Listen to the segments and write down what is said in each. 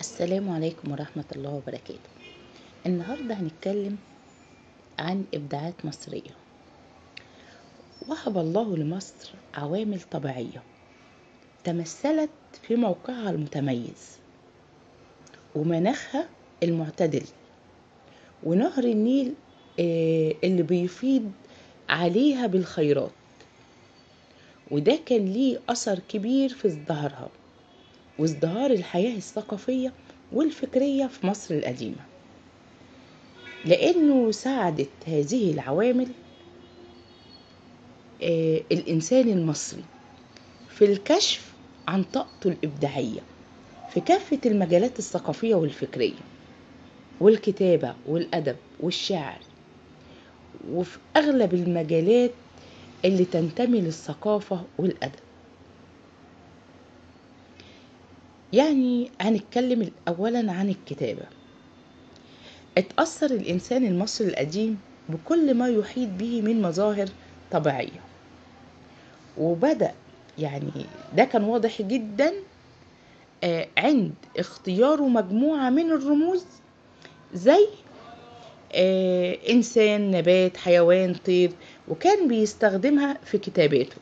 السلام عليكم ورحمة الله وبركاته النهاردة هنتكلم عن إبداعات مصرية وهب الله لمصر عوامل طبيعية تمثلت في موقعها المتميز ومناخها المعتدل ونهر النيل آه، اللي بيفيض عليها بالخيرات وده كان ليه أثر كبير في ازدهارها وازدهار الحياة الثقافية والفكرية في مصر القديمة لأنه ساعدت هذه العوامل آه، الإنسان المصري في الكشف عن طاقته الإبداعية في كافة المجالات الثقافية والفكرية والكتابة والأدب والشعر وفي أغلب المجالات اللي تنتمي للثقافة والأدب يعني هنتكلم أولا عن الكتابة اتأثر الإنسان المصري القديم بكل ما يحيط به من مظاهر طبيعية وبدأ يعني ده كان واضح جدا آه، عند اختياره مجموعة من الرموز زي آه، إنسان نبات حيوان طير وكان بيستخدمها في كتاباته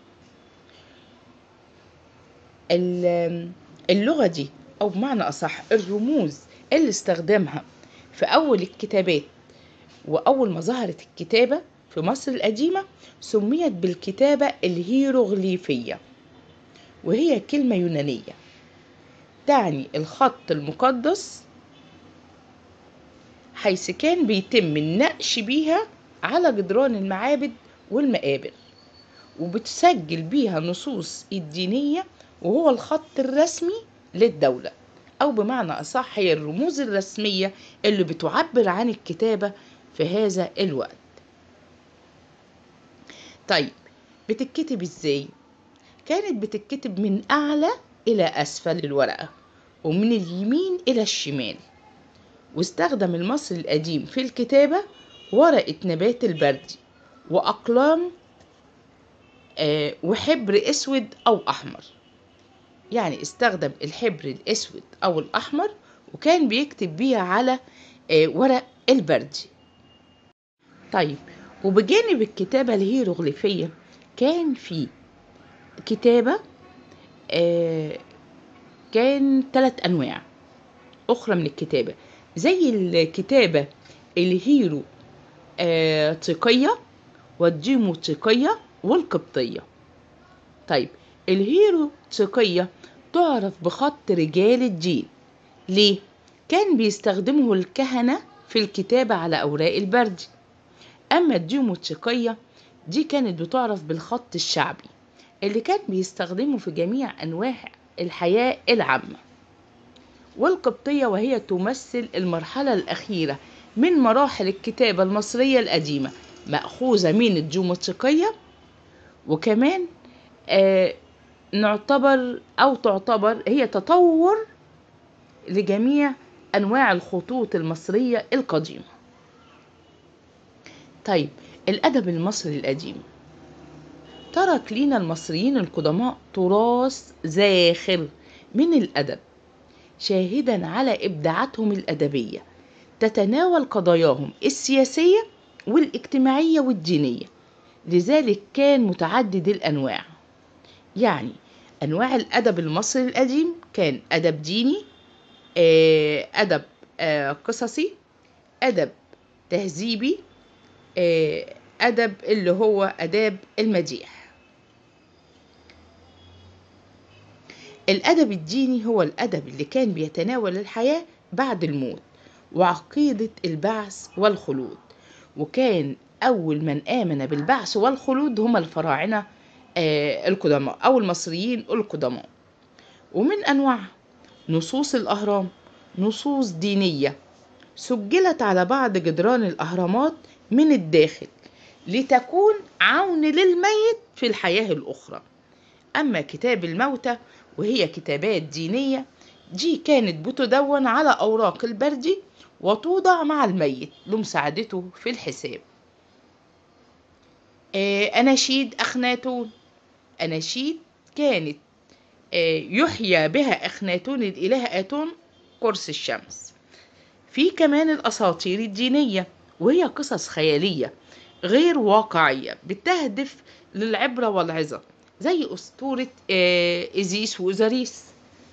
ال- اللغة دي أو بمعنى أصح الرموز اللي استخدمها في أول الكتابات وأول ما ظهرت الكتابة في مصر القديمة سميت بالكتابة الهيروغليفية وهي كلمة يونانية تعني الخط المقدس حيث كان بيتم النقش بيها على جدران المعابد والمقابر وبتسجل بيها نصوص الدينية وهو الخط الرسمي للدولة أو بمعنى أصح هي الرموز الرسمية اللي بتعبر عن الكتابة في هذا الوقت طيب بتتكتب ازاي؟ كانت بتتكتب من أعلى إلى أسفل الورقة ومن اليمين إلى الشمال واستخدم المصري القديم في الكتابة ورقة نبات البردي وأقلام آه، وحبر أسود أو أحمر يعني استخدم الحبر الأسود أو الأحمر وكان بيكتب بيها على آه، ورق البردي طيب وبجانب الكتابة الهيروغليفية كان في كتابة آه، كان ثلاث أنواع أخرى من الكتابة زي الكتابة الهيرو آه، طيقية والديموطيقية والقبطية طيب الهيروطيقية تعرف بخط رجال الدين ليه؟ كان بيستخدمه الكهنة في الكتابة على أوراق البردي أما الديموطيقية دي كانت بتعرف بالخط الشعبي اللي كان بيستخدمه في جميع أنواع الحياة العامة والقبطية وهي تمثل المرحلة الأخيرة من مراحل الكتابة المصرية القديمة مأخوذة من الجيومتريقية وكمان آه نعتبر أو تعتبر هي تطور لجميع أنواع الخطوط المصرية القديمة طيب الأدب المصري القديم ترك لنا المصريين القدماء تراث زاخر من الأدب شاهدا على إبداعاتهم الأدبية تتناول قضاياهم السياسية والاجتماعية والدينية لذلك كان متعدد الأنواع يعني أنواع الأدب المصري القديم كان أدب ديني آه، أدب آه، قصصي أدب تهذيبي آه، أدب اللي هو أداب المديح الأدب الديني هو الأدب اللي كان بيتناول الحياة بعد الموت وعقيدة البعث والخلود وكان أول من آمن بالبعث والخلود هم الفراعنة آه، القدماء أو المصريين القدماء ومن أنواعها نصوص الأهرام نصوص دينية سجلت على بعض جدران الأهرامات من الداخل لتكون عون للميت في الحياة الأخرى أما كتاب الموتى وهي كتابات دينية دي كانت بتدون على أوراق البردي وتوضع مع الميت لمساعدته في الحساب آه، أناشيد أخناتون أناشيد كانت آه، يحيى بها أخناتون الإله آتون قرص الشمس في كمان الأساطير الدينية وهي قصص خيالية غير واقعية بتهدف للعبرة والعظة زي أسطورة آه، إيزيس وأوزاريس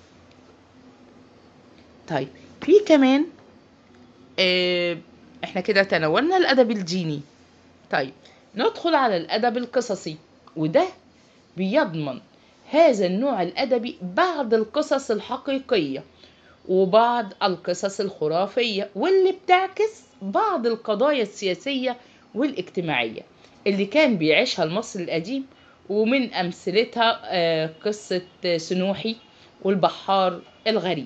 طيب في كمان آه، احنا كده تناولنا الأدب الديني طيب ندخل على الأدب القصصي وده بيضمن هذا النوع الأدبي بعض القصص الحقيقية وبعض القصص الخرافية واللي بتعكس بعض القضايا السياسية والاجتماعية اللي كان بيعيشها المصري القديم ومن أمثلتها آه، قصة سنوحي والبحار الغريب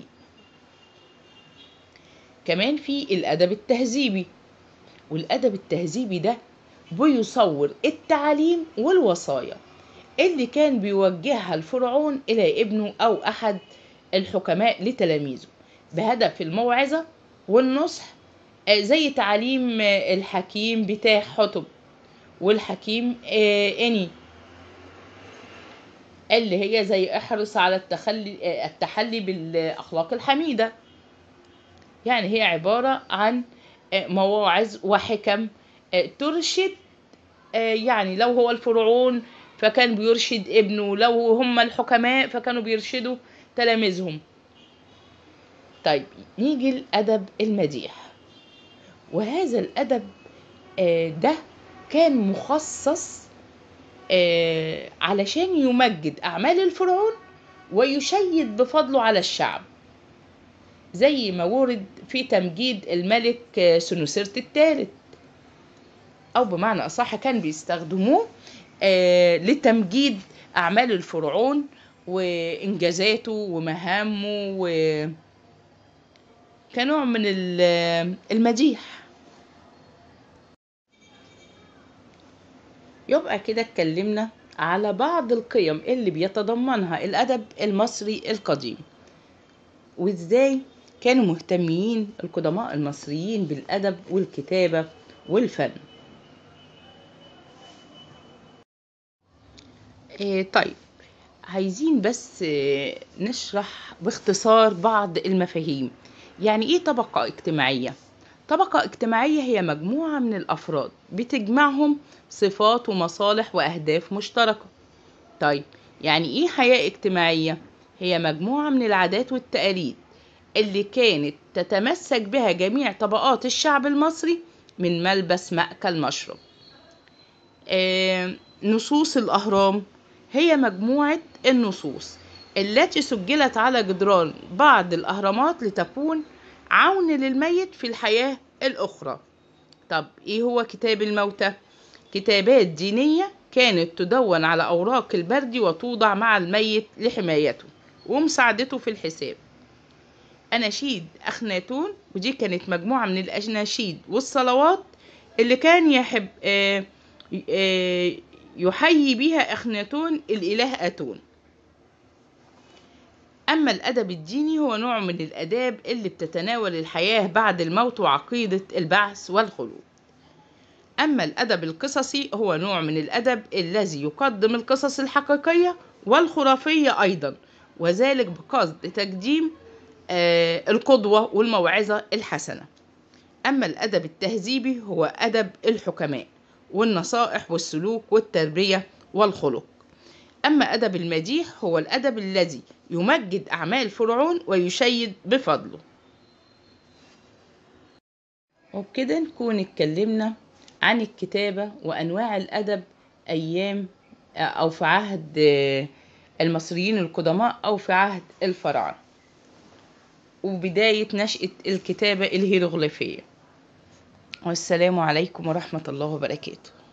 كمان في الأدب التهذيبي والأدب التهذيبي ده بيصور التعاليم والوصايا اللي كان بيوجهها الفرعون إلى ابنه أو أحد الحكماء لتلاميذه بهدف الموعظة والنصح آه، زي تعاليم آه، الحكيم بتاع حطب والحكيم آه، إني اللي هي زي احرص على التخلي آه، التحلي بالأخلاق الحميدة يعني هي عبارة عن آه، مواعظ وحكم آه، ترشد آه، يعني لو هو الفرعون فكان بيرشد ابنه لو هم الحكماء فكانوا بيرشدوا تلاميذهم طيب نيجي الأدب المديح وهذا الأدب آه، ده كان مخصص آه، علشان يمجد أعمال الفرعون ويشيد بفضله على الشعب زي ما ورد في تمجيد الملك آه، سنوسرت الثالث أو بمعنى أصح كان بيستخدموه آه، لتمجيد أعمال الفرعون وإنجازاته ومهامه و كنوع من ال- المديح يبقى كده اتكلمنا على بعض القيم اللي بيتضمنها الأدب المصري القديم وإزاي كانوا مهتمين القدماء المصريين بالأدب والكتابة والفن إيه طيب عايزين بس آه، نشرح باختصار بعض المفاهيم يعني ايه طبقة اجتماعية طبقة اجتماعية هي مجموعة من الأفراد بتجمعهم صفات ومصالح وأهداف مشتركة طيب يعني ايه حياة اجتماعية هي مجموعة من العادات والتقاليد اللي كانت تتمسك بها جميع طبقات الشعب المصري من ملبس مأكل مشرب آه، نصوص الأهرام هي مجموعة النصوص التي سجلت على جدران بعض الأهرامات لتكون عون للميت في الحياة الأخرى طب إيه هو كتاب الموتى؟ كتابات دينية كانت تدون على أوراق البرد وتوضع مع الميت لحمايته ومساعدته في الحساب أناشيد أخناتون ودي كانت مجموعة من الأناشيد والصلوات اللي كان يحب آه آه يحيي بها أخناتون الإله أتون أما الأدب الديني هو نوع من الآداب اللي بتتناول الحياة بعد الموت وعقيدة البعث والخلود أما الأدب القصصي هو نوع من الأدب الذي يقدم القصص الحقيقية والخرافية أيضا وذلك بقصد تقديم آه، القدوة والموعظة الحسنة أما الأدب التهذيبي هو أدب الحكماء والنصائح والسلوك والتربية والخلق أما أدب المديح هو الأدب الذي يمجد أعمال فرعون ويشيد بفضله وبكده نكون اتكلمنا عن الكتابة وأنواع الأدب أيام أو في عهد آه، المصريين القدماء أو في عهد الفراعنة وبداية نشأة الكتابة الهيروغليفية والسلام عليكم ورحمة الله وبركاته